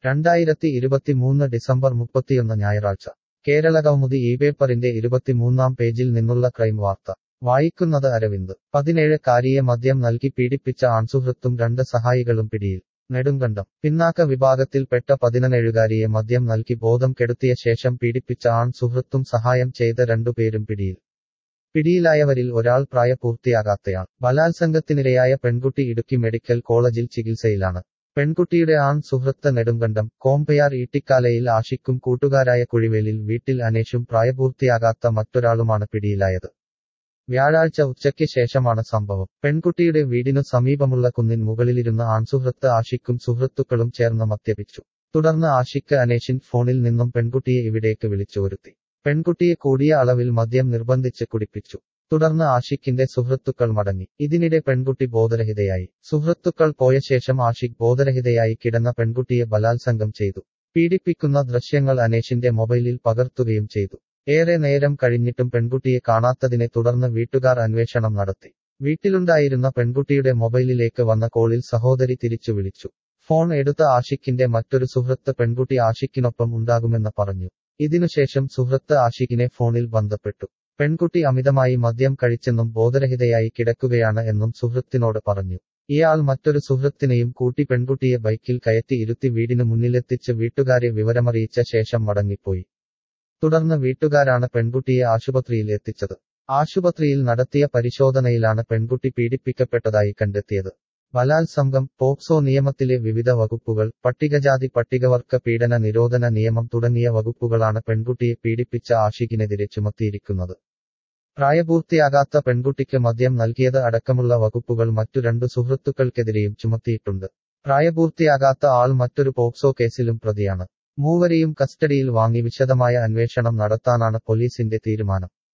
രണ്ടായിരത്തി ഇരുപത്തിമൂന്ന് ഡിസംബർ മുപ്പത്തിയൊന്ന് ഞായറാഴ്ച കേരള കൗമുദി ഈ പേപ്പറിന്റെ ഇരുപത്തിമൂന്നാം പേജിൽ നിന്നുള്ള ക്രൈം വാർത്ത വായിക്കുന്നത് അരവിന്ദ് പതിനേഴ് കാരിയെ മദ്യം നൽകി പീഡിപ്പിച്ച ആൺസുഹൃത്തും രണ്ട് സഹായികളും പിടിയിൽ നെടുങ്കണ്ടം പിന്നാക്ക വിഭാഗത്തിൽപ്പെട്ട പതിനേഴുകാരിയെ മദ്യം നൽകി ബോധം കെടുത്തിയ ശേഷം പീഡിപ്പിച്ച ആൺ സുഹൃത്തും സഹായം ചെയ്ത രണ്ടുപേരും പിടിയിൽ പിടിയിലായവരിൽ ഒരാൾ പ്രായപൂർത്തിയാകാത്തയാൾ ബലാത്സംഗത്തിനിരയായ പെൺകുട്ടി ഇടുക്കി മെഡിക്കൽ കോളേജിൽ ചികിത്സയിലാണ് പെൺകുട്ടിയുടെ ആൺ സുഹൃത്ത് നെടുങ്കണ്ടം കോമ്പയാർ ഈട്ടിക്കാലയിൽ ആഷിക്കും കൂട്ടുകാരായ കുഴിവേലിൽ വീട്ടിൽ അനേഷും പ്രായപൂർത്തിയാകാത്ത മറ്റൊരാളുമാണ് പിടിയിലായത് വ്യാഴാഴ്ച ഉച്ചയ്ക്ക് ശേഷമാണ് സംഭവം പെൺകുട്ടിയുടെ വീടിനു സമീപമുള്ള കുന്നിൻ മുകളിലിരുന്ന ആൺസുഹൃത്ത് ആഷിക്കും സുഹൃത്തുക്കളും ചേർന്ന് മദ്യപിച്ചു തുടർന്ന് ആഷിക്ക് അനേഷിൻ ഫോണിൽ നിന്നും പെൺകുട്ടിയെ ഇവിടേക്ക് വിളിച്ചു വരുത്തി പെൺകുട്ടിയെ കൂടിയ അളവിൽ മദ്യം നിർബന്ധിച്ച് കുടിപ്പിച്ചു തുടർന്ന് ആഷിക്കിന്റെ സുഹൃത്തുക്കൾ മടങ്ങി ഇതിനിടെ പെൺകുട്ടി ബോധരഹിതയായി സുഹൃത്തുക്കൾ പോയ ശേഷം ആഷിഖ് ബോധരഹിതയായി കിടന്ന പെൺകുട്ടിയെ ബലാത്സംഗം ചെയ്തു പീഡിപ്പിക്കുന്ന ദൃശ്യങ്ങൾ അനേഷിന്റെ മൊബൈലിൽ പകർത്തുകയും ചെയ്തു ഏറെ നേരം കഴിഞ്ഞിട്ടും പെൺകുട്ടിയെ കാണാത്തതിനെ തുടർന്ന് വീട്ടുകാർ അന്വേഷണം നടത്തി വീട്ടിലുണ്ടായിരുന്ന പെൺകുട്ടിയുടെ മൊബൈലിലേക്ക് വന്ന കോളിൽ സഹോദരി തിരിച്ചു വിളിച്ചു ഫോൺ എടുത്ത ആഷിക്കിന്റെ മറ്റൊരു സുഹൃത്ത് പെൺകുട്ടി ആഷിക്കിനൊപ്പം ഉണ്ടാകുമെന്ന് പറഞ്ഞു ഇതിനുശേഷം സുഹൃത്ത് ആഷിഖിനെ ഫോണിൽ ബന്ധപ്പെട്ടു പെൺകുട്ടി അമിതമായി മദ്യം കഴിച്ചെന്നും ബോധരഹിതയായി കിടക്കുകയാണ് എന്നും സുഹൃത്തിനോട് പറഞ്ഞു ഇയാൾ മറ്റൊരു സുഹൃത്തിനെയും കൂട്ടി പെൺകുട്ടിയെ ബൈക്കിൽ കയറ്റി ഇരുത്തി വീടിന് മുന്നിലെത്തിച്ച് വീട്ടുകാരെ വിവരമറിയിച്ച ശേഷം മടങ്ങിപ്പോയി തുടർന്ന് വീട്ടുകാരാണ് പെൺകുട്ടിയെ ആശുപത്രിയിൽ എത്തിച്ചത് ആശുപത്രിയിൽ നടത്തിയ പരിശോധനയിലാണ് പെൺകുട്ടി പീഡിപ്പിക്കപ്പെട്ടതായി കണ്ടെത്തിയത് ബലാത്സംഗം പോക്സോ നിയമത്തിലെ വിവിധ വകുപ്പുകൾ പട്ടികജാതി പട്ടികവർഗ പീഡന നിരോധന നിയമം തുടങ്ങിയ വകുപ്പുകളാണ് പെൺകുട്ടിയെ പീഡിപ്പിച്ച ആഷിഖിനെതിരെ ചുമത്തിയിരിക്കുന്നത് പ്രായപൂർത്തിയാകാത്ത പെൺകുട്ടിക്ക് മദ്യം നൽകിയത് അടക്കമുള്ള വകുപ്പുകൾ മറ്റു രണ്ടു സുഹൃത്തുക്കൾക്കെതിരെയും ചുമത്തിയിട്ടുണ്ട് പ്രായപൂർത്തിയാകാത്ത ആൾ മറ്റൊരു പോക്സോ കേസിലും പ്രതിയാണ് മൂവരെയും കസ്റ്റഡിയിൽ വാങ്ങി വിശദമായ അന്വേഷണം നടത്താനാണ് പോലീസിന്റെ തീരുമാനം